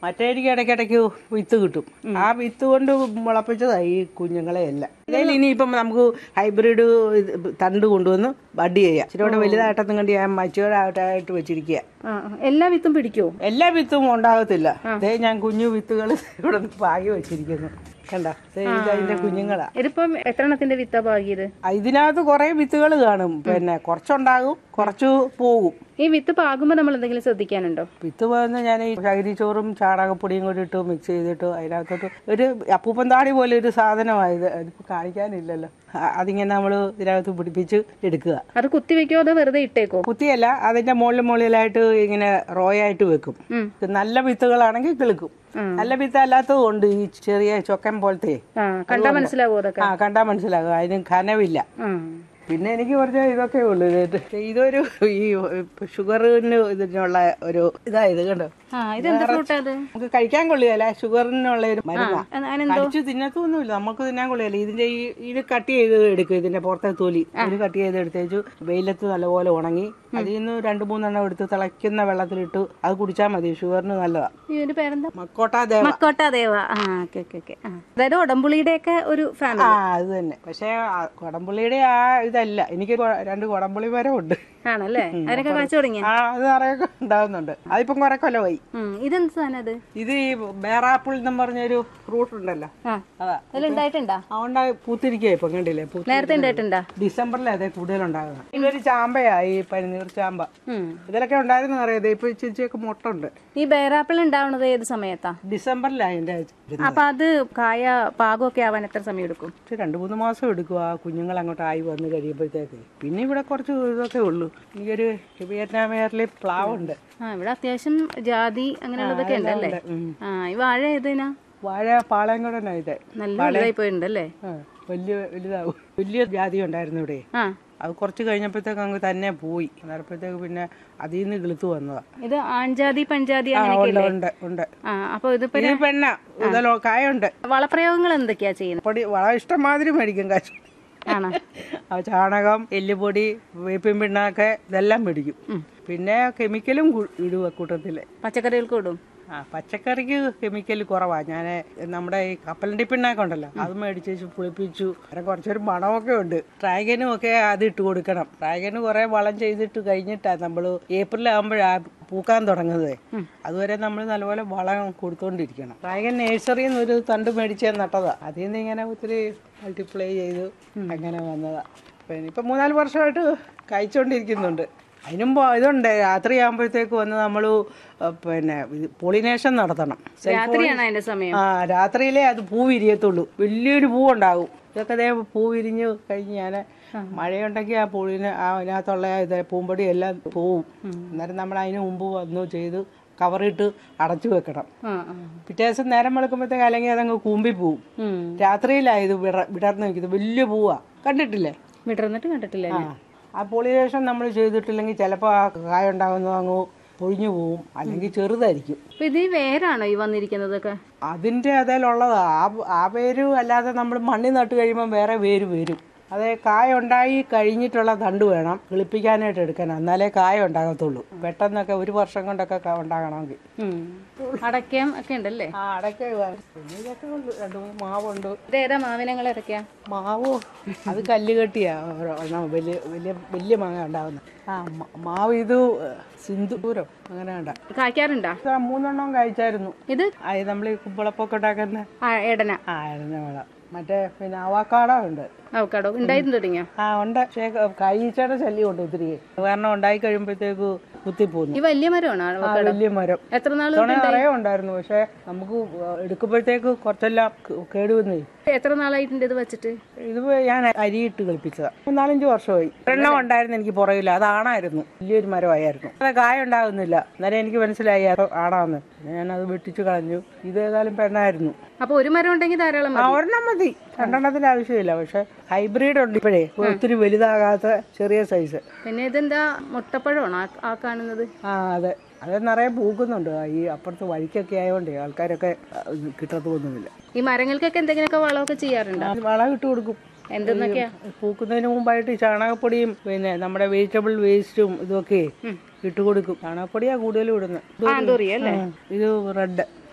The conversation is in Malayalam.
മറ്റേക്ക് ഇടയ്ക്കിടയ്ക്ക് വിത്ത് കിട്ടും ആ വിത്ത് കൊണ്ട് മുളപ്പിച്ചതായി ഈ കുഞ്ഞുങ്ങളെയല്ല ഇതിൽ ഇനിയിപ്പം നമുക്ക് ഹൈബ്രിഡ് ഇത് തണ്ട് കൊണ്ടുവന്ന് ബഡ് ചെയ്യാം ഇച്ചിരി കൂടെ വലുതായിട്ടൊന്നും കണ്ട് ഞാൻ മച്ചുവരായിട്ടായിട്ട് വെച്ചിരിക്കുക ആ ആ. എല്ലാ വിത്തും പിടിക്കോ എല്ലാ വിത്തും ഉണ്ടാകത്തില്ല ദേ ഞാൻ കുഞ്ഞു വിത്തുകൾ ഇവിടെ നിന്ന് പാകി വെച്ചിരിക്കുന്നു കണ്ട ഇത് അതിന്റെ കുഞ്ഞുങ്ങളാ ഇതിപ്പം എത്ര എണ്ണത്തിന്റെ വിത്താ പാകിയത് ആ, ഇതിനകത്ത് കുറെ വിത്തുകൾ കാണും പിന്നെ കുറച്ചുണ്ടാകും കുറച്ച് പോകും ഈ വിത്ത് പാകുമ്പോ നമ്മൾ എന്തെങ്കിലും ശ്രദ്ധിക്കാനുണ്ടോ വിത്ത് പോകുന്ന ഞാൻ ഈ ചകിരിച്ചോറും ചാണകപ്പൊടിയും കൂടി ഇട്ട് മിക്സ് ചെയ്തിട്ട് അതിനകത്തോട്ട് ഒരു അപ്പൂപ്പൻ താടി പോലെ ഒരു സാധനമായത് അതിപ്പോൾ കാണിക്കാനില്ലല്ലോ ആ, അതിങ്ങനെ നമ്മൾ ഇതിനകത്ത് പിടിപ്പിച്ച് എടുക്കുക അത് കുത്തിവെക്കോ അതോ വെറുതെ ഇട്ടേക്കോ കുത്തിയല്ല അതിന്റെ മുകളിൽ മുകളിലായിട്ട് ഇങ്ങനെ റോയായിട്ട് വെക്കും ഉം. നല്ല വിത്തുകളാണെങ്കിൽ കിളുക്കും നല്ല വിത്ത് അല്ലാത്തതും ഉണ്ട് ഈ ചെറിയ ചൊക്കൻ പോലത്തെ ആ കണ്ടാ മനസ്സിലാവോ അതൊക്കെ ആ കണ്ടാൽ മനസ്സിലാകും അതിന് ഘനമില്ല ആ പിന്നെ എനിക്ക് കുറച്ച് ഇതൊക്കെ ഉള്ളു ഇത് ഇതൊരു ഈ ഷുഗറിന് ഇതിനുള്ള ഒരു ഇതായത് കണ്ടോ ആ ഇതെന്ത് ഫ്രൂട്ടാ അത് നമുക്ക് കഴിക്കാൻ കൊള്ളുകയല്ല ഷുഗറിനുള്ള ഒരു മരുന്നാ അത് അതിനെന്തോ കഴിച്ചു തിന്നത്തൊന്നുമില്ല നമുക്ക് തിന്നാൻ കൊള്ളുകയല്ല ഇതിന്റെ ഈ ഇത് കട്ട് ചെയ്ത് എടുക്കും ഇതിന്റെ പുറത്തെ തൊലി ഇത് കട്ട് ചെയ്ത് എടുത്തേച്ചു വെയിലത്ത് നല്ലപോലെ ഉണങ്ങി അതിൽ നിന്ന് രണ്ട് മൂന്നെണ്ണം എടുത്ത് തിളയ്ക്കുന്ന വെള്ളത്തിലിട്ട് അത് കുടിച്ചാൽ മതി ഷുഗറിന് നല്ലതാ ഇതിന്റെ പേരെന്താ മക്കോട്ട ദേവ മക്കോട്ട ദേവ ആ ഓക്കെ ഓക്കെ ഓക്കെ അതായത് ഉടമ്പുളിയുടെ ഒക്കെ ഒരു ആ ഫാമിലി അത് തന്നെ പക്ഷേ ആ കൊടംപുള്ളിയുടെ ആ ഇതല്ല എനിക്ക് കൊ- രണ്ട് കൊടംപുള്ളി മരം ഉണ്ട് ആണല്ലേ അതിനൊക്കെ കാച്ചു തുടങ്ങിയ ആ അത് നിറയൊക്കെ ഉണ്ടാകുന്നുണ്ട് അതിപ്പം കുറെ കൊല്ലമായി ഇതെന്ത് സാധനം അത് ഇത് ഈ ബേറാപ്പിൾ എന്നും പറഞ്ഞൊരു ഫ്രൂട്ട് ഉണ്ടല്ലോ ആ അതാ അതിലുണ്ടായിട്ടുണ്ടാ അതുകൊണ്ടാ പൂത്തിരിക്കുക ഇപ്പൊ കണ്ടില്ലേ പൂത്ത് നേരത്തെ ഉണ്ടായിട്ടുണ്ടാ ഡിസംബറിൽ അതേ കൂടുതലുണ്ടാകുന്നത് ഇതൊരു ചാമ്പയാ ഈ പനിനീർ ചാമ്പ ഉം. ഇതിലൊക്കെ ഉണ്ടായിരുന്നു അറിയാതെ ഇപ്പൊ ഇച്ചിരിയൊക്കെ മുട്ട ഉണ്ട് ഈ ബേറാപ്പിൾ ഉണ്ടാവുന്നത് ഏത് സമയത്താ ഡിസംബറിലാ അതിന്റെ ഇത്. അപ്പൊ അത് കായ പാകമൊക്കെ ആവാൻ എത്ര സമയം എടുക്കും പക്ഷെ രണ്ടു മൂന്ന് മാസം എടുക്കും ആ കുഞ്ഞുങ്ങൾ അങ്ങോട്ട് ആയി വന്ന് കഴിയുമ്പോഴത്തേക്ക് പിന്നെ ഇവിടെ കുറച്ച് ഇതൊക്കെ ഉള്ളൂ എനിക്കൊരു വിയറ്റ്നാം എയർലി പ്ലാവ് ഉണ്ട് ആ ഇവിടെ അത്യാവശ്യം ജാതി അങ്ങനെയുള്ളതൊക്കെ ഉണ്ടല്ലേ ഉം. ആ ഈ വാഴ ഏതിനാ വാഴ പാളയംകുടനാ ഇത് നല്ല വലുതായി പോയിട്ടുണ്ടല്ലേ ആ, വലിയ വലുതാവും വലിയ ജാതി ഉണ്ടായിരുന്നു ഇവിടെ ആ അത് കുറച്ച് കഴിഞ്ഞപ്പോഴത്തേക്ക് അങ്ങ് തന്നെ പോയി അന്നേരപ്പോഴത്തേക്ക് പിന്നെ അതിൽ നിന്ന് കിളുത്തു വന്നതാ ഇത് ആൺജാതി പെൺജാതി ആ അങ്ങനെയൊക്കെ ഉണ്ട് ഇല്ലേ ഉണ്ട് ഉണ്ട് ആ അപ്പൊ ഇതിപ്പോ ഇത് പെണ്ണ ഇതല്ലോ കായുണ്ട് വളപ്രയോഗങ്ങൾ എന്തൊക്കെയാ ചെയ്യുന്നത് പൊടി വളരെ ഇഷ്ടംമാതിരി മേടിക്കും കാശ് ആണോ ആ ചാണകം എല്ലുപൊടി വേപ്പിൻ പിണ്ണാക്ക് ഇതെല്ലാം മേടിക്കും പിന്നെ കെമിക്കലും കു- ഇടുക കൂട്ടത്തില് പച്ചക്കറികൾക്ക് ഇടും ആ പച്ചക്കറിക്ക് കെമിക്കൽ കുറവാ ഞാൻ നമ്മുടെ ഈ കപ്പലണ്ടി പിണ്ണാക്ക് ഉണ്ടല്ലോ അത് മേടിച്ച് പുളിപ്പിച്ചു അങ്ങനെ കുറച്ചൊരു മണമൊക്കെ ഉണ്ട് ഡ്രാഗനും ഒക്കെ അത് ഇട്ട് കൊടുക്കണം ഡ്രാഗന് കുറെ വളം ചെയ്തിട്ട് കഴിഞ്ഞിട്ടാ നമ്മൾ ഏപ്രിൽ ആകുമ്പോഴാ പൂക്കാൻ തുടങ്ങുന്നത് അതുവരെ നമ്മൾ നല്ലപോലെ വളം കൊടുത്തോണ്ടിരിക്കണം ഡ്രാഗൻ നഴ്സറിയിൽ നിന്ന് ഒരു തണ്ട് മേടിച്ച് നട്ടതാ അതിൽ നിന്ന് ഇങ്ങനെ ഒത്തിരി മൾട്ടിപ്ലൈ ചെയ്തു അങ്ങനെ വന്നതാ പിന്നെ ഇപ്പം മൂന്നാല് വർഷമായിട്ട് കഴിച്ചുകൊണ്ടിരിക്കുന്നുണ്ട് അതിനും പോ- ഇതുണ്ട് രാത്രി ആകുമ്പോഴത്തേക്ക് വന്ന് നമ്മൾ പിന്നെ പോളിനേഷൻ നടത്തണം രാത്രിയാണ് അതിന്റെ സമയം ആ രാത്രിയിലേ അത് പൂ വിരിയത്തുള്ളൂ വലിയൊരു പൂ ഉണ്ടാവും ഇതൊക്കെ ദേ പൂ വിരിഞ്ഞ് കഴിഞ്ഞ് ഞാൻ മഴയുണ്ടെങ്കിൽ ആ പൂവിന് ആ അതിനകത്തുള്ള ഇത് പൂമ്പൊടി എല്ലാം പോവും അന്നേരം നമ്മൾ അതിന് മുമ്പ് വന്നു ചെയ്ത് കവറിട്ട് അടച്ചു വെക്കണം ആ ആ പിറ്റേ ദിവസം നേരം വെളുക്കുമ്പോഴത്തേക്ക് അല്ലെങ്കിൽ അതങ്ങ് കൂമ്പി പോവും ഉം. രാത്രിയിലാണ് ഇത് വിട- വിടർന്ന് നിൽക്കുന്നത് വലിയ പൂവാ കണ്ടിട്ടില്ലേ വിടർന്നിട്ട് കണ്ടിട്ടില്ല ആ ആ പോളിനേഷൻ നമ്മൾ ചെയ്തിട്ടില്ലെങ്കിൽ ചിലപ്പോൾ ആ കായ ഉണ്ടാകുന്നത് അങ്ങ് പൊഴിഞ്ഞു പോവും അല്ലെങ്കിൽ ചെറുതായിരിക്കും അപ്പൊ ഇത് ഈ വേരാണോ ഈ വന്നിരിക്കുന്നതൊക്കെ അതിൻ്റെ അതിലുള്ളതാ ആ ആ വേര് അല്ലാതെ നമ്മൾ മണ്ണിൽ നട്ട് കഴിയുമ്പോൾ വേറെ വേര് വരും അതെ കായ ഉണ്ടായി കഴിഞ്ഞിട്ടുള്ള തണ്ട് വേണം കിളിപ്പിക്കാനായിട്ട് എടുക്കണം എന്നാലേ കായ ഉണ്ടാകത്തുള്ളൂ പെട്ടെന്നൊക്കെ ഒരു വർഷം കൊണ്ടൊക്കെ ക- ഉണ്ടാകണമെങ്കിൽ ഉം. അടയ്ക്കാം ഒക്കെ ഉണ്ടല്ലേ ആ അടയ്ക്ക പിന്നെ ഇതൊക്കെ ഉണ്ട് രണ്ട് മൂന്ന് മാവുണ്ട് ഇത് ഏതാ മാവിനങ്ങൾ ഏതൊക്കെയാ മാവ് അത് കല്ലുകെട്ടിയാ ഒരെണ്ണം വലിയ വലിയ വലിയ മാങ്ങ ഉണ്ടാകുന്നത് ആ മ- മാവ് ഇത് സിന്ദൂരം അങ്ങനെ കണ്ട കായ്ക്കാറുണ്ടാ മൂന്നെണ്ണം കഴിച്ചായിരുന്നു ഇത് അത് നമ്മൾ ഈ കുമ്പളപ്പൊക്കെ ഉണ്ടാക്കുന്ന ആ എടന ആ ആയിരുന്നു വേണം മറ്റേ പിന്നെ അവാക്കാടോ ഉണ്ട് അവക്കാടോ ഉണ്ടായിരുന്നു തുടങ്ങിയോ ആ ഉണ്ട് പക്ഷേ കഴിച്ചയുടെ ശല്യം ഉണ്ട് ഒത്തിരി കാരണം ഉണ്ടായി കഴിയുമ്പോഴത്തേക്ക് കുത്തിപ്പോന്നു ഈ വലിയ മരമാണോ ആ അവക്കാടോ വലിയ മരം എത്ര നാള് തുണ നിറയെ ഉണ്ടായിരുന്നു പക്ഷെ നമുക്ക് എടുക്കുമ്പോഴത്തേക്ക് കുറച്ചെല്ലാം കേ- കേടുവന്നേ എത്ര നാളായിട്ടുണ്ട് ഇത് വെച്ചിട്ട് ഇത് ഞാൻ അരിയിട്ട് കളിപ്പിച്ചതാ മൂന്നാലഞ്ച് വർഷമായി ഒരെണ്ണം ഉണ്ടായിരുന്നു എനിക്ക് പുറകില്ല അത് ആണായിരുന്നു വലിയൊരു മരമായിരുന്നു അത് കായ ഉണ്ടാകുന്നില്ല അന്നേരം എനിക്ക് മനസ്സിലായി അത് ആണാന്ന് ഞാനത് വെട്ടിച്ച് കളഞ്ഞു ഇത് ഏതായാലും പെണ്ണായിരുന്നു അപ്പൊ ഒരു മരം ഉണ്ടെങ്കിൽ ധാരാളം ആ മതി ഒരെണ്ണം മതി രണ്ടെണ്ണത്തിന്റെ ആവശ്യമില്ല പക്ഷെ ഹൈബ്രിഡ് ഉണ്ട് ഇപ്പോഴേ ഒത്തിരി വലുതാകാത്ത ചെറിയ സൈസ് പിന്നെ ഇതെന്താ മുട്ടപ്പഴമാണോ ആ- ആ കാണുന്നത് ആ അതെ അത് നിറയെ പൂക്കുന്നുണ്ട് ഈ അപ്പുറത്ത് വഴിക്കൊക്കെ ആയതുകൊണ്ട് ആൾക്കാരൊക്കെ ആ, ഇത് കിട്ടത്തൊന്നുമില്ല ഈ മരങ്ങൾക്കൊക്കെ എന്തെങ്കിലുമൊക്കെ വളമൊക്കെ ചെയ്യാറുണ്ടോ വളം ഇട്ട് കൊടുക്കും എന്തെന്നൊക്കെയാ പൂക്കുന്നതിന് മുമ്പായിട്ട് ഈ ചാണകപ്പൊടിയും പിന്നെ നമ്മുടെ വെജിറ്റബിൾ വേസ്റ്റും ഇതൊക്കെ ഇട്ട് കൊടുക്കും ചാണകപ്പൊടിയാ കൂടുതലും ഇടുന്നത് ആന്തൂറി അല്ലേ ഇത് റെഡ്